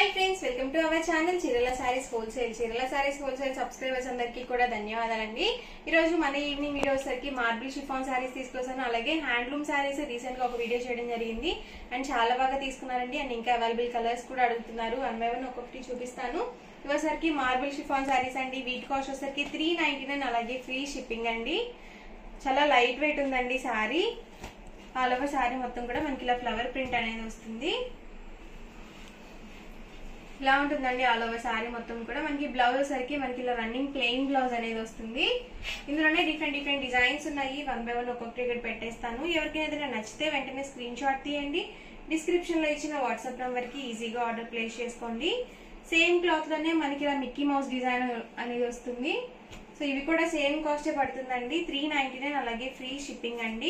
hi friends welcome to our channel చీరల sarees wholesale చీరల sarees wholesale subscribers అందరికీ కూడా ధన్యవాదాలండి ఈ రోజు మన ఈవినింగ్ వీడియో వచ్చరికి మార్బుల్ షిఫాన్ సారీస్ తీసుకొస్తాను అలాగే హ్యాండ్లూమ్ సారీస్ రీసెంట్ గా ఒక వీడియో చేయడం జరిగింది అండ్ చాలా బాగా తీసుకున్నారండి అండ్ ఇంకా అవైలబుల్ కలర్స్ కూడా అడుగుతున్నారు వన్ బై వన్ ఒక్కొక్కటి చూపిస్తాను ఇవసరికి మార్బుల్ షిఫాన్ సారీస్ అండి వీటి కాస్ట్ వచ్చరికి త్రీ నైన్టీ నైన్ అలాగే ఫ్రీ షిప్పింగ్ అండి చాలా లైట్ వెయిట్ ఉందండి సారీ ఆల్ ఓవర్ సారీ మొత్తం కూడా మనకి ఇలా ఫ్లవర్ ప్రింట్ అనేది వస్తుంది ఇలా ఉంటుందండి ఆల్ ఓవర్ సారీ మొత్తం కూడా మనకి బ్లౌజ్ వచ్చరికి మనకి ఇలా రన్నింగ్ ప్లెయిన్ బ్లౌజ్ అనేది వస్తుంది ఇందులోనే డిఫరెంట్ డిఫరెంట్ డిజైన్స్ ఉన్నాయి వన్ బై వన్ ఒక్కొక్కటి ఇక్కడ పెట్టేస్తాను ఎవరికైనా ఏదైనా నచ్చితే వెంటనే స్క్రీన్ షాట్ తీయండి డిస్క్రిప్షన్ లో ఇచ్చిన వాట్సాప్ నంబర్ కి ఈజీగా ఆర్డర్ ప్లేస్ చేసుకోండి సేమ్ క్లాత్ లోనే మనకి ఇలా మిక్కీ మౌస్ డిజైన్ అనేది వస్తుంది సో ఇవి కూడా సేమ్ కాస్టే పడుతుందండి త్రీ నైన్టీ నైన్ అలాగే ఫ్రీ షిప్పింగ్ అండి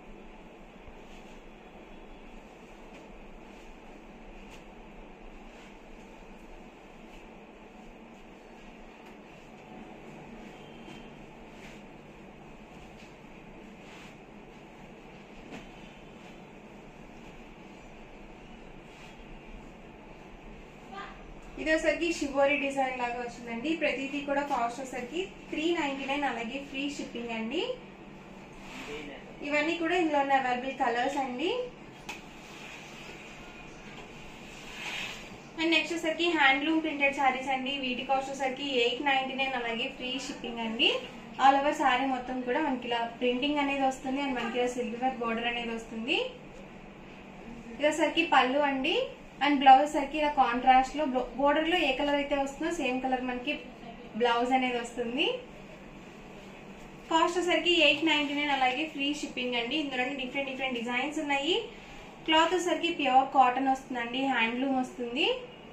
ఇది వచ్చరికి షివోరి డిజైన్ లాగా వచ్చిందండి ప్రతిదీ కూడా కాస్ట్ వచ్చరికి త్రీ నైన్టీ నైన్ అలాగే ఫ్రీ షిప్పింగ్ అండి ఇవన్నీ కూడా ఇందులో ఉన్న అవైలబుల్ కలర్స్ అండి అండ్ నెక్స్ట్ వచ్చరికి హ్యాండ్లూమ్ ప్రింటెడ్ సారీస్ అండి వీటి కాస్ట్ వచ్చరికి ఎయిట్ నైన్టీ నైన్ అలాగే ఫ్రీ షిప్పింగ్ అండి ఆల్ ఓవర్ సారీ మొత్తం కూడా మనకి ఇలా ప్రింటింగ్ అనేది వస్తుంది అండ్ మనకి ఇలా సిల్వర్ బోర్డర్ అనేది వస్తుంది ఇది వచ్చరికి పళ్ళు అండి అండ్ బ్లౌజ్ సరికి ఇలా కాంట్రాస్ట్ లో బోర్డర్ లో ఏ కలర్ అయితే వస్తుందో సేమ్ కలర్ మనకి బ్లౌజ్ అనేది వస్తుంది కాస్ట్ వచ్చరికి ఎయిట్ నైన్టీ నైన్ అలాగే ఫ్రీ షిప్పింగ్ అండి ఇందులో డిఫరెంట్ డిఫరెంట్ డిజైన్స్ ఉన్నాయి క్లాత్ వచ్చరికి ప్యూర్ కాటన్ వస్తుందండి హ్యాండ్లూమ్ వస్తుంది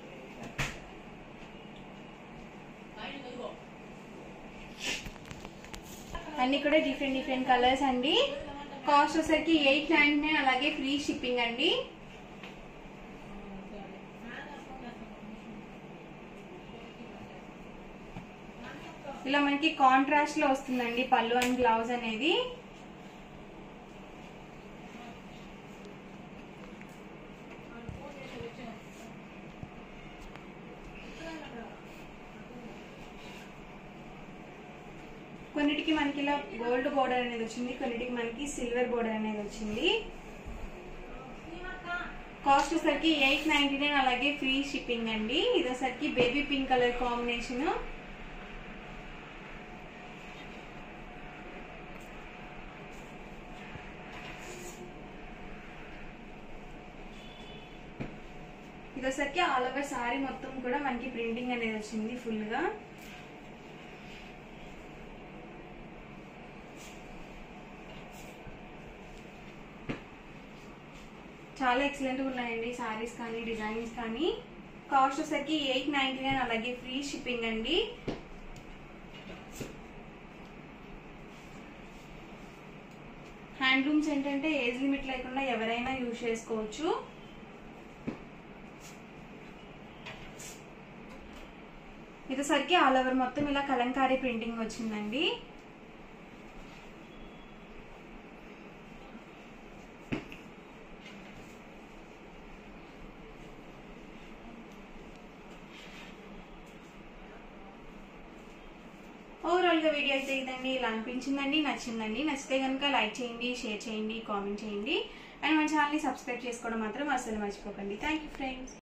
అన్ని కూడా డిఫరెంట్ డిఫరెంట్ కలర్స్ అండి కాస్ట్ వచ్చరికి ఎయిట్ నైన్టీ నైన్ అలాగే ఫ్రీ షిప్పింగ్ అండి ఇలా మనకి కాంట్రాస్ట్ లో వస్తుందండి పళ్ళు అండ్ బ్లౌజ్ అనేది కొన్నిటికి మనకి ఇలా గోల్డ్ బోర్డర్ అనేది వచ్చింది కొన్నిటికి మనకి సిల్వర్ బోర్డర్ అనేది వచ్చింది కాస్ట్ వచ్చరికి ఎయిట్ నైన్టీ నైన్ అలాగే ఫ్రీ షిప్పింగ్ అండి ఇది వచ్చరికి బేబీ పింక్ కలర్ కాంబినేషన్ ఇది వచ్చరికి ఆల్ ఓవర్ సారీ మొత్తం కూడా మనకి ప్రింటింగ్ అనేది వచ్చింది ఫుల్ గా చాలా ఎక్సలెంట్ ఉన్నాయండి సారీస్ కానీ డిజైన్స్ కానీ కాస్ట్ వచ్చరికి ఎయిట్ నైన్టీ నైన్ అలాగే ఫ్రీ షిప్పింగ్ అండి హ్యాండ్లూమ్స్ ఏంటంటే ఏజ్ లిమిట్ లేకుండా ఎవరైనా యూజ్ చేసుకోవచ్చు ఇదేసరికి ఆల్ ఓవర్ మొత్తం ఇలా కలంకారీ ప్రింటింగ్ వచ్చిందండి ఓవరాల్ గా వీడియో అయితే ఇదండి ఇలా అనిపించిందండి నచ్చిందండి నచ్చితే కనుక లైక్ చేయండి షేర్ చేయండి కామెంట్ చేయండి అండ్ మన ఛానల్ని సబ్స్క్రైబ్ చేసుకోవడం మాత్రం అసలు మర్చిపోకండి థ్యాంక్ యూ ఫ్రెండ్స్